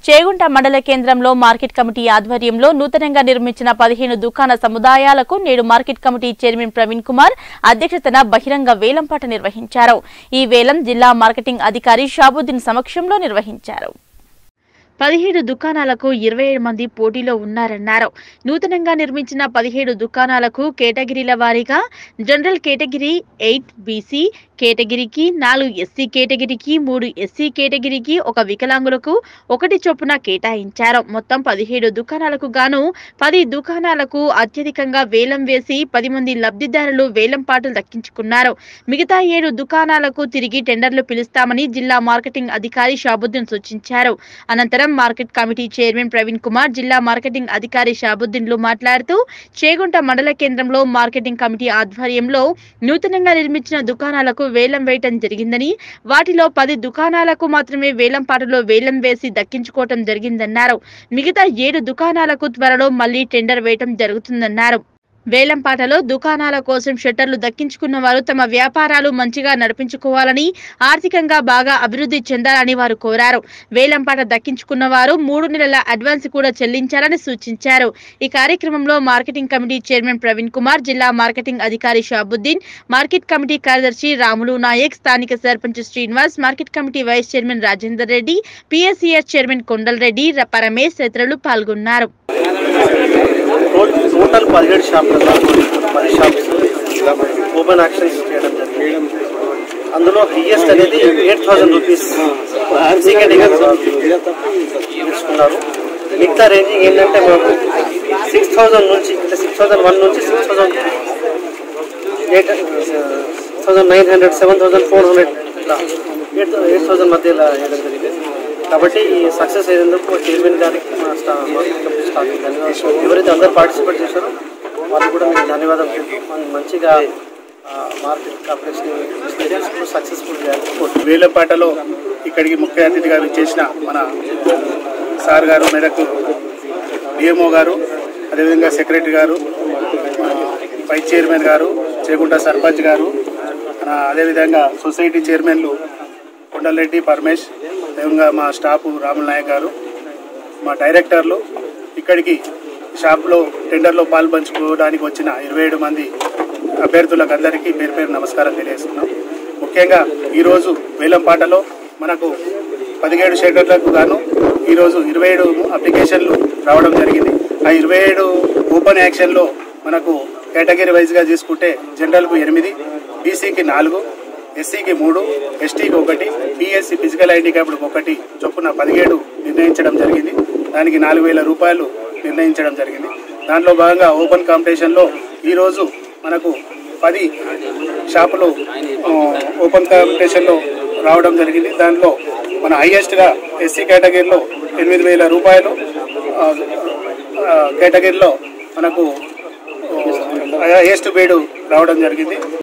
చేగుంట మండల కేంద్రంలో market committee ఆధ్వర్యంలో నూతనంగా నిర్మించిన పదిహేను దుకాణ సముదాయాలకు నేడు market committee chairman Praveen Kumar అధ్యక్షతన బహిరంగ వేలంపాట నిర్వహించారు ఈ వేలం జిల్లా మార్కెటింగ్ అధికారి షాబుద్దీన్ సమక్షంలో నిర్వహించారు పదిహేడు దుకాణాలకు ఇరవై ఏడు మంది పోటీలో ఉన్నారన్నారు నూతనంగా నిర్మించిన పదిహేడు దుకాణాలకు కేటగిరీల వారీగా జనరల్ కేటగిరీ ఎయిట్ బీసీ కేటగిరీకి నాలుగు ఎస్సీ కేటగిరీకి మూడు ఎస్సీ కేటగిరీకి ఒక వికలాంగులకు ఒకటి చొప్పున కేటాయించారు మొత్తం పదిహేడు దుకాణాలకు గాను పది దుకాణాలకు అత్యధికంగా వేలం వేసి పది మంది లబ్ధిదారులు వేలం పాటలు దక్కించుకున్నారు మిగతా ఏడు దుకాణాలకు తిరిగి టెండర్లు పిలుస్తామని జిల్లా మార్కెటింగ్ అధికారి షాబుద్దీన్ సూచించారు అనంతరం market committee chairman Praveen Kumar జిల్లా మార్కెటింగ్ అధికారి షాబుద్దీన్లు మాట్లాడుతూ చేగుంట మండల కేంద్రంలో మార్కెటింగ్ కమిటీ ఆధ్వర్యంలో నూతనంగా నిర్మించిన దుకాణాలకు వేలం వేయటం జరిగిందని వాటిలో పది దుకాణాలకు మాత్రమే వేలం పాటలో వేలం వేసి దక్కించుకోవటం జరిగిందన్నారు మిగతా ఏడు దుకాణాలకు త్వరలో మళ్లీ టెండర్ వేయటం జరుగుతుందన్నారు వేలంపాటలో దుకాణాల కోసం షట్టర్లు దక్కించుకున్న వారు తమ వ్యాపారాలు మంచిగా నడిపించుకోవాలని ఆర్థికంగా బాగా అభివృద్ధి చెందాలని వారు కోరారు వేలంపాట దక్కించుకున్న వారు మూడు నెలల అడ్వాన్స్ కూడా చెల్లించాలని సూచించారు ఈ కార్యక్రమంలో marketing committee chairman Praveen Kumar జిల్లా మార్కెటింగ్ అధికారి షాబుద్దీన్ మార్కెట్ కమిటీ కార్యదర్శి రాములు నాయక్ స్థానిక sarpanch Srinivas market committee vice chairman Rajender Reddy PSCS chairman Kondal Reddy ర- పరమేశ్ తదితరులు పాల్గొన్నారు టోటల్ టోటల్ పదిహేడు షాపులలో పది షాప్స్ ఓపెన్ యాక్షన్స్ చేయడం జరిగింది అందులో హైయెస్ట్ అనేది ఎయిట్ థౌసండ్ రూపీస్ తీసుకున్నారు మిగతా రేంజింగ్ ఏంటంటే మనకు సిక్స్ థౌసండ్ నుంచి అంటే సిక్స్ థౌసండ్ వన్ నుంచి six thousand eight thousand nine hundred seven thousand four hundred ఇట్లా ఎయిట్ ఎయిట్ థౌసండ్ మధ్యలో వేయడం జరిగింది కాబట్టి ఈ సక్సెస్ అయ్యేందుకు చైర్మన్ గారికి మా స్టాఫ్ మార్కెట్ కమిటీ స్టాఫ్ ధన్యవాదాలు ఎవరైతే అందరూ పార్టిసిపేట్ చేశారో వాళ్ళకి కూడా మీకు ధన్యవాదాలు తెలుపుతూ మనం మంచిగా ఆ, మార్కెట్ కాంపిటీషన్ సక్సెస్ఫుల్ చేయాలి వేలపాటలో ఇక్కడికి ముఖ్య అతిథిగా విచ్చేసిన మన సార్ గారు మెదక్ డిఎంఓ గారు అదేవిధంగా సెక్రటరీ గారు మన వైస్ చైర్మన్ గారు చేగుంట సర్పంచ్ గారు మన అదేవిధంగా సొసైటీ చైర్మన్లు కొండలరెడ్డి పరమేష్ అదేవిధంగా మా స్టాఫ్ రాముల నాయక్ గారు మా డైరెక్టర్లు ఇక్కడికి షాప్లో టెండర్లో పాలు పంచుకోవడానికి వచ్చిన ఇరవై ఏడు మంది అభ్యర్థులకు అందరికీ పేరు పేరు నమస్కారం తెలియజేస్తున్నాం ముఖ్యంగా ఈరోజు వేలంపాటలో మనకు పదిహేడు షెడ్యూళ్లకు గాను ఈరోజు ఇరవై ఏడు అప్లికేషన్లు రావడం జరిగింది ఆ ఇరవై ఏడు ఓపెన్ యాక్షన్లో మనకు కేటగిరీ వైజ్గా తీసుకుంటే జనరల్కు ఎనిమిది బీసీకి నాలుగు ఎస్సీకి మూడు ఎస్టీకి ఒకటి పిఎస్సి ఫిజికల్ హ్యాండిక్యాప్డ్కి ఒకటి చొప్పున పదిహేడు నిర్ణయించడం జరిగింది దానికి నాలుగు వేల రూపాయలు నిర్ణయించడం జరిగింది దాంట్లో భాగంగా ఓపెన్ కాంపిటీషన్లో ఈరోజు మనకు పది షాపులు ఆ, ఓపెన్ కాంపిటీషన్లో రావడం జరిగింది దాంట్లో మన హైయెస్ట్గా ఎస్సీ కేటగిరీలో ఎనిమిది వేల రూపాయలు ఆ, ఆ, కేటగిరీలో మనకు హైయెస్ట్ బీడు రావడం జరిగింది